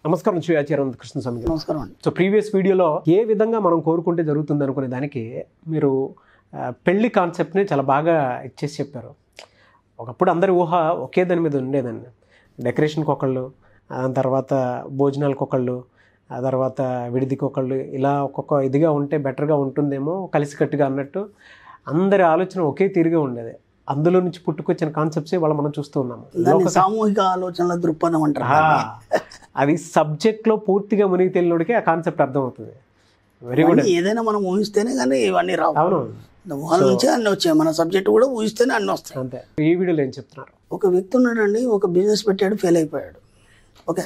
నమస్కారం శ్రీ ఆచార్య కృష్ణస్వామి గారు నమస్కారం అండి సో ప్రీవియస్ వీడియోలో ఏ విధంగా మనం కోరుకుంటే జరుగుతుంది అనుకునే దానికి మీరు ఆ, పెళ్లి కాన్సెప్ట్ని చాలా బాగా ఇచ్చేసి చెప్పారు ఒకప్పుడు అందరి ఊహ ఒకే దాని మీద ఉండేదండి డెకరేషన్కి ఒకళ్ళు ఆ తర్వాత భోజనాలకు ఒకళ్ళు ఆ తర్వాత విడిదికి ఒకళ్ళు ఇలా ఒక్కొక్క ఇదిగా ఉంటే బెటర్గా ఉంటుందేమో కలిసికట్టుగా అన్నట్టు అందరి ఆలోచన ఒకే తీరుగా ఉండేది అందులో నుంచి పుట్టుకొచ్చిన కాన్సెప్ట్స్ ఇవాళ మనం చూస్తూ ఉన్నాము దాన్ని సామూహిక ఆలోచనల దృక్పథం అంటారు ఆ, అది సబ్జెక్ట్లో పూర్తిగా మునిగి తెలియడికి ఆ కాన్సెప్ట్ అర్థమవుతుంది వెరీ గుడ్ ఇవన్నీ ఏదైనా మనం ఊహిస్తేనే కానీ ఇవన్నీ రావు అవును ఊహల నుంచే అన్ని వచ్చాయి మన సబ్జెక్ట్ కూడా ఊహిస్తేనే అన్ని వస్తాయి అంతే ఈ వీడియోలో ఏం చెప్తున్నారు ఒక వ్యక్తి ఉన్నాడండి ఒక బిజినెస్ పెట్టాడు ఫెయిల్ అయిపోయాడు ఓకే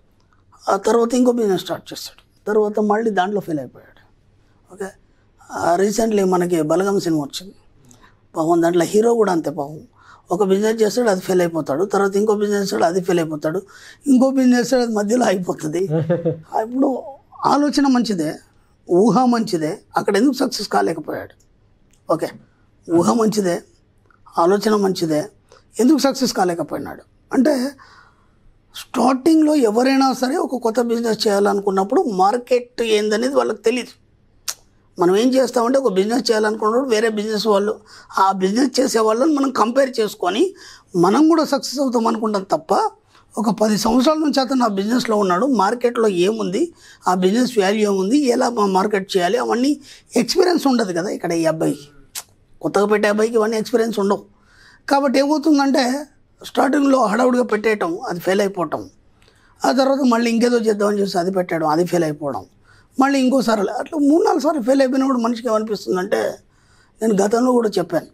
ఆ తర్వాత ఇంకో బిజినెస్ స్టార్ట్ చేస్తాడు తర్వాత మళ్ళీ దాంట్లో ఫెయిల్ అయిపోయాడు ఓకే రీసెంట్లీ మనకి బలగం సినిమా వచ్చింది పాపం దాంట్లో హీరో కూడా అంతే పాపం ఒక బిజినెస్ చేస్తాడు అది ఫెయిల్ అయిపోతాడు తర్వాత ఇంకో బిజినెస్ చేస్తాడు అది ఫెయిల్ అయిపోతాడు ఇంకో బిజినెస్ చేస్తాడు అది మధ్యలో అయిపోతుంది ఇప్పుడు ఆలోచన మంచిదే ఊహ మంచిదే అక్కడ ఎందుకు సక్సెస్ కాలేకపోయాడు ఓకే ఊహ మంచిదే ఆలోచన మంచిదే ఎందుకు సక్సెస్ కాలేకపోయినాడు అంటే స్టార్టింగ్లో ఎవరైనా సరే ఒక కొత్త బిజినెస్ చేయాలనుకున్నప్పుడు మార్కెట్ ఏందనేది వాళ్ళకి తెలియదు మనం ఏం చేస్తామంటే ఒక బిజినెస్ చేయాలనుకున్నప్పుడు వేరే బిజినెస్ వాళ్ళు ఆ బిజినెస్ చేసే వాళ్ళని మనం కంపేర్ చేసుకొని మనం కూడా సక్సెస్ అవుతాం అనుకుంటాం తప్ప ఒక పది సంవత్సరాల నుంచి అతను ఆ బిజినెస్లో ఉన్నాడు మార్కెట్లో ఏముంది ఆ బిజినెస్ వాల్యూ ఏముంది ఎలా మార్కెట్ చేయాలి అవన్నీ ఎక్స్పీరియన్స్ ఉండదు కదా ఇక్కడ ఈ అబ్బాయికి కొత్తగా పెట్టే అబ్బాయికి ఇవన్నీ ఎక్స్పీరియన్స్ ఉండవు కాబట్టి ఏమవుతుందంటే స్టార్టింగ్లో హడావుడిగా పెట్టేయటం అది ఫెయిల్ అయిపోవటం ఆ తర్వాత మళ్ళీ ఇంకేదో చేద్దామని చూసి అది పెట్టడం అది ఫెయిల్ అయిపోవడం మళ్ళీ ఇంకోసారి అట్లా మూడు నాలుగు సార్లు ఫెయిల్ అయిపోయినప్పుడు మనిషికి ఏమనిపిస్తుందంటే నేను గతంలో కూడా చెప్పాను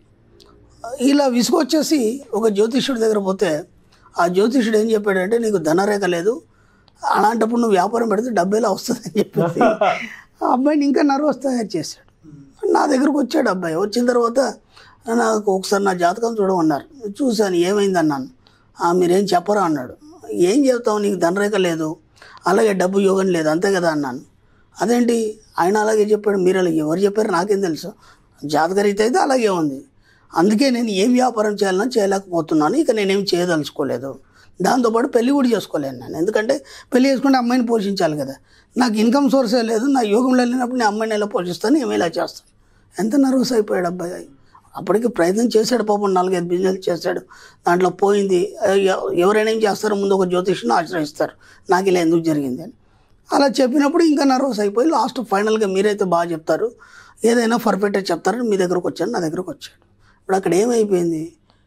ఇలా విసుగొచ్చేసి ఒక జ్యోతిష్యుడి దగ్గర పోతే ఆ జ్యోతిష్యుడు ఏం చెప్పాడంటే నీకు ధనరేఖ లేదు అలాంటప్పుడు నువ్వు వ్యాపారం పెడితే డబ్బేలా వస్తుందని చెప్పేసి ఆ అబ్బాయిని ఇంకా నర్వస్ తయారు చేశాడు నా దగ్గరకు వచ్చాడు అబ్బాయి వచ్చిన తర్వాత నాకు ఒకసారి నా జాతకం చూడమన్నారు చూశాను ఏమైంది అన్నాను "ఆ, మీరేం చెప్పరా అన్నాడు ఏం చెప్తావు నీకు ధనరేఖ లేదు అలాగే డబ్బు యోగం లేదు అంతే కదా అన్నాను అదేంటి ఆయన అలాగే చెప్పాడు మీరు అలాగే ఎవరు చెప్పారు నాకేం తెలుసు జాతకరీత అయితే అలాగే ఉంది అందుకే నేను ఏం వ్యాపారం చేయాలన్నా చేయలేకపోతున్నాను ఇక నేనేం చేయదలుచుకోలేదు దాంతోపాటు పెళ్లి కూడా చేసుకోలేను నేను ఎందుకంటే పెళ్లి చేసుకుంటే అమ్మాయిని పోషించాలి కదా నాకు ఇన్కమ్ సోర్సే లేదు నా యోగంలో వెళ్ళినప్పుడు నేను అమ్మాయిని ఎలా పోషిస్తాను ఏమి ఇలా చేస్తాను ఎంత నర్వస్ అయిపోయాడు అబ్బాయి అప్పటికి ప్రయత్నం చేశాడు పాపం నాలుగైదు బిజినెస్ చేశాడు దాంట్లో పోయింది ఎ- ఎవరైనా ఏం చేస్తారో ముందు ఒక జ్యోతిష్ని ఆశ్రయిస్తారు నాకు ఇలా ఎందుకు జరిగింది అని అలా చెప్పినప్పుడు ఇంకా నర్వస్ అయిపోయి లాస్ట్ ఫైనల్గా మీరైతే బాగా చెప్తారు ఏదైనా పర్ఫెక్ట్గా చెప్తారని మీ దగ్గరకు వచ్చాను నా దగ్గరకు వచ్చాడు ఇప్పుడు అక్కడ ఏమైపోయింది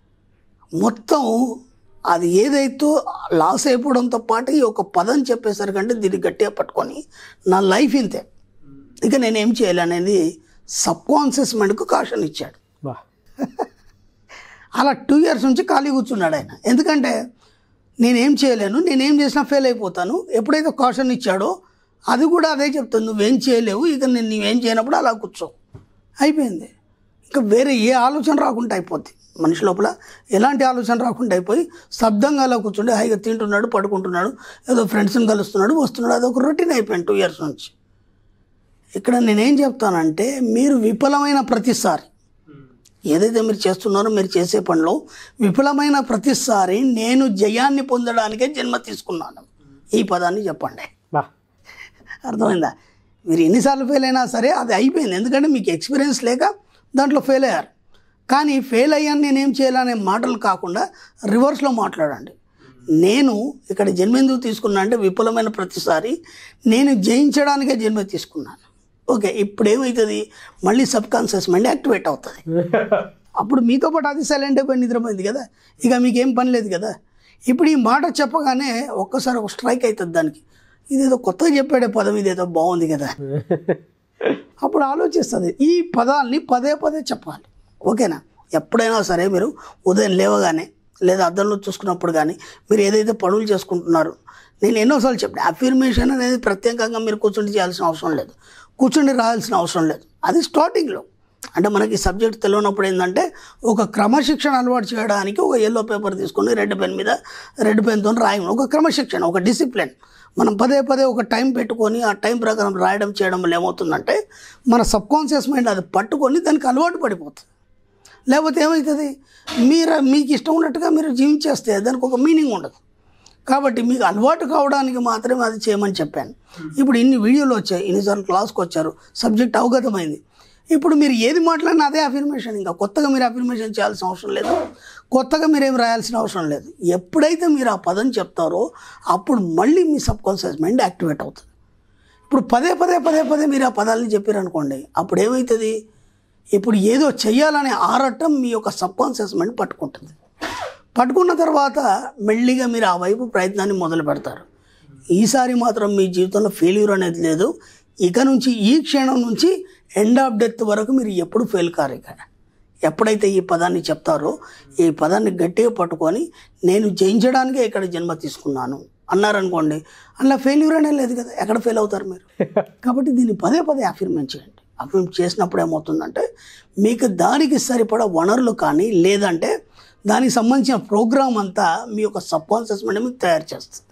మొత్తం అది ఏదైతే లాస్ అయిపోవడంతో పాటు ఈ ఒక పదం చెప్పేసరికంటే దీన్ని గట్టిగా పట్టుకొని నా లైఫ్ ఇంతే ఇక నేనేం చేయాలి అనేది సబ్ కాన్షియస్ మైండ్కు కాషన్ ఇచ్చాడు బా అలా టూ ఇయర్స్ నుంచి ఖాళీ కూర్చున్నాడు ఆయన ఎందుకంటే నేనేం చేయలేను నేనేం చేసినా ఫెయిల్ అయిపోతాను ఎప్పుడైతే కాషన్ ఇచ్చాడో అది కూడా అదే చెప్తుంది నువ్వేం చేయలేవు ఇక నేను నువ్వేం చేయనప్పుడు అలా కూర్చో అయిపోయింది ఇంకా వేరే ఏ ఆలోచన రాకుండా అయిపోద్ది మనిషి లోపల ఎలాంటి ఆలోచన రాకుండా అయిపోయి శబ్దంగా అలా కూర్చుంటే హాయిగా తింటున్నాడు పడుకుంటున్నాడు ఏదో ఫ్రెండ్స్ని కలుస్తున్నాడు వస్తున్నాడు అదొక రొటీన్ అయిపోయింది టూ ఇయర్స్ నుంచి ఇక్కడ నేనేం చెప్తానంటే మీరు విఫలమైన ప్రతిసారి ఏదైతే మీరు చేస్తున్నారో మీరు చేసే పనిలో విఫలమైన ప్రతిసారి నేను జయాన్ని పొందడానికే జన్మ తీసుకున్నాను ఈ పదాన్ని చెప్పండి బా అర్థమైందా మీరు ఎన్నిసార్లు ఫెయిల్ అయినా సరే అది అయిపోయింది ఎందుకంటే మీకు ఎక్స్పీరియన్స్ లేక దాంట్లో ఫెయిల్ అయ్యారు కానీ ఫెయిల్ అయ్యాను నేనేం చేయాలనే మాటలు కాకుండా రివర్స్లో మాట్లాడండి నేను ఇక్కడ జన్మ ఎందుకు తీసుకున్నా అంటే విఫలమైన ప్రతిసారి నేను జయించడానికే జన్మ తీసుకున్నాను ఓకే ఇప్పుడు ఏమవుతుంది మళ్ళీ సబ్ కాన్షియస్ మైండ్ యాక్టివేట్ అవుతుంది అప్పుడు మీతో పాటు అది సైలెంట్ అయిపోయి నిద్రపోయింది కదా ఇక మీకేం పని లేదు కదా ఇప్పుడు ఈ మాట చెప్పగానే ఒక్కసారి ఒక స్ట్రైక్ అవుతుంది దానికి ఇదేదో కొత్తగా చెప్పాడే పదం ఇదేదో బాగుంది కదా అప్పుడు ఆలోచిస్తుంది ఈ పదాల్ని పదే పదే చెప్పాలి ఓకేనా ఎప్పుడైనా సరే మీరు ఉదయం లేవగానే లేదా అద్దంలో చూసుకున్నప్పుడు కానీ మీరు ఏదైతే పనులు చేసుకుంటున్నారో నేను ఎన్నోసార్లు చెప్పాను అఫర్మేషన్ అనేది ప్రత్యేకంగా మీరు కూర్చుండి చేయాల్సిన అవసరం లేదు కూర్చుండి రాయాల్సిన అవసరం లేదు అది స్టార్టింగ్లో అంటే మనకి సబ్జెక్ట్ తెలియనప్పుడు ఏంటంటే ఒక క్రమశిక్షణ అలవాటు చేయడానికి ఒక ఎల్లో పేపర్ తీసుకొని రెడ్ పెన్ మీద రెడ్ పెన్తో రాయడం ఒక క్రమశిక్షణ ఒక డిసిప్లిన్ మనం పదే పదే ఒక టైం పెట్టుకొని ఆ టైం ప్రకారం రాయడం చేయడం వల్ల ఏమవుతుందంటే మన సబ్ కాన్షియస్ మైండ్ అది పట్టుకొని దానికి అలవాటు పడిపోతుంది లేకపోతే ఏమవుతుంది మీరు మీకు ఇష్టం ఉన్నట్టుగా మీరు జీవించేస్తే దానికి ఒక మీనింగ్ ఉండదు కాబట్టి మీకు అలవాటు కావడానికి మాత్రమే అది చేయమని చెప్పాను ఇప్పుడు ఇన్ని వీడియోలు వచ్చాయి ఇన్నిసార్లు క్లాస్కి వచ్చారు సబ్జెక్ట్ అవగతమైంది ఇప్పుడు మీరు ఏది మాట్లాడినా అదే అఫర్మేషన్ ఇంకా కొత్తగా మీరు అఫర్మేషన్ చేయాల్సిన అవసరం లేదు కొత్తగా మీరు ఏం రాయాల్సిన అవసరం లేదు ఎప్పుడైతే మీరు ఆ పదం చెప్తారో అప్పుడు మళ్ళీ మీ సబ్ కాన్షియస్ మైండ్ యాక్టివేట్ అవుతుంది ఇప్పుడు పదే పదే పదే పదే మీరు ఆ పదాలని చెప్పారనుకోండి అప్పుడు ఏమవుతుంది ఇప్పుడు ఏదో చెయ్యాలనే ఆరటం మీ యొక్క సబ్ కాన్షియస్ మైండ్ పట్టుకుంటుంది పట్టుకున్న తర్వాత మెల్లిగా మీరు ఆ వైపు ప్రయత్నాన్ని మొదలు పెడతారు ఈసారి మాత్రం మీ జీవితంలో ఫెయిల్యూర్ అనేది లేదు ఇక నుంచి ఈ క్షణం నుంచి ఎండ్ ఆఫ్ డెత్ వరకు మీరు ఎప్పుడు ఫెయిల్ కారు ఇక ఎప్పుడైతే ఈ పదాన్ని చెప్తారో ఈ పదాన్ని గట్టిగా పట్టుకొని నేను జయించడానికే ఇక్కడ జన్మ తీసుకున్నాను అన్నారనుకోండి అందులో ఫెయిల్యూర్ అనేది లేదు కదా ఎక్కడ ఫెయిల్ అవుతారు మీరు కాబట్టి దీన్ని పదే పదే అఫిర్మెంట్ చేయండి అఫిర్మెంట్ చేసినప్పుడు ఏమవుతుందంటే మీకు దానికి సరిపడా వనరులు కానీ లేదంటే దానికి సంబంధించిన ప్రోగ్రామ్ అంతా మీ యొక్క సబ్ కాన్షియస్ మైండ్ మీకు తయారు చేస్తుంది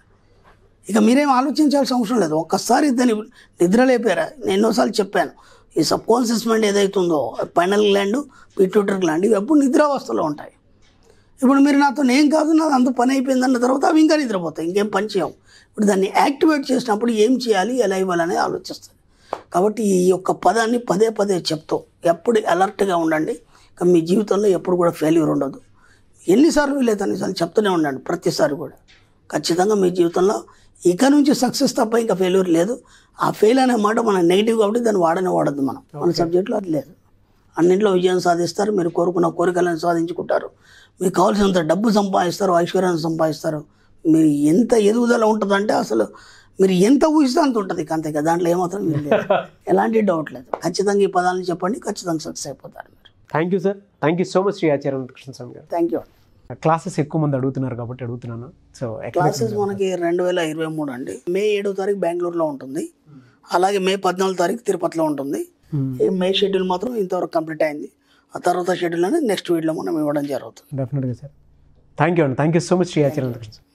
ఇక మీరేం ఆలోచించాల్సిన అవసరం లేదు ఒక్కసారి దాన్ని నిద్ర లేపారా నేను ఎన్నోసార్లు చెప్పాను ఈ సబ్ కాన్షియస్ మైండ్ ఏదైతుందో పైనల్ గ్లాండ్ పిట్యూటర్ గ్లాండ్ ఇవి ఎప్పుడు నిద్రావస్థలో ఉంటాయి ఇప్పుడు మీరు నాతో ఏం కాదు నాది అంత పని అయిపోయింది అన్న తర్వాత అవి ఇంకా నిద్రపోతాయి ఇంకేం పని చేయవు ఇప్పుడు దాన్ని యాక్టివేట్ చేసినప్పుడు ఏం చేయాలి ఎలా ఇవ్వాలని ఆలోచిస్తుంది కాబట్టి ఈ యొక్క పదాన్ని పదే పదే చెప్తూ ఎప్పుడు అలర్ట్గా ఉండండి ఇక మీ జీవితంలో ఎప్పుడు కూడా ఫెయిల్యూర్ ఉండదు ఎన్నిసార్లు వీలైతే అన్నిసార్లు చెప్తూనే ఉండండి ప్రతిసారి కూడా ఖచ్చితంగా మీ జీవితంలో ఇక నుంచి సక్సెస్ తప్ప ఇంకా ఫెయిల్యూర్ లేదు ఆ ఫెయిల్ అనే మాట మన నెగిటివ్ కాబట్టి దాన్ని వాడనే వాడద్దు మనం మన సబ్జెక్ట్లో అది లేదు అన్నింటిలో విజయం సాధిస్తారు మీరు కోరుకున్న కోరికలను సాధించుకుంటారు మీకు కావాల్సినంత డబ్బు సంపాదిస్తారు ఐశ్వర్యాన్ని సంపాదిస్తారు మీరు ఎంత ఎదుగుదల ఉంటుందంటే అసలు మీరు ఎంత ఊహిస్తే అంత ఉంటుంది ఇక అంతే కదా దాంట్లో ఏమాత్రం మీరు లేదు ఎలాంటి డౌట్ లేదు ఖచ్చితంగా ఈ పదాలను చెప్పండి ఖచ్చితంగా సక్సెస్ అయిపోతారు మీరు thank you sir thank you so much Shri Acharya Krishnaswamy గారు థ్యాంక్ యూ క్లాసెస్ ఎక్కువ మంది అడుగుతున్నారు కాబట్టి అడుగుతున్నాను సో క్లాసెస్ మనకి రెండు వేల ఇరవై మూడు అండి మే ఏడో తారీఖు బెంగళూరులో ఉంటుంది అలాగే మే పద్నాలుగు తారీఖు తిరుపతిలో ఉంటుంది ఈ మే షెడ్యూల్ మాత్రం ఇంతవరకు కంప్లీట్ అయింది ఆ తర్వాత షెడ్యూల్ అనేది నెక్స్ట్ వీక్లో మనం ఇవ్వడం జరుగుతుంది డెఫినెట్గా సార్ థ్యాంక్ యూ అండి thank you so much Shri Acharya Krishna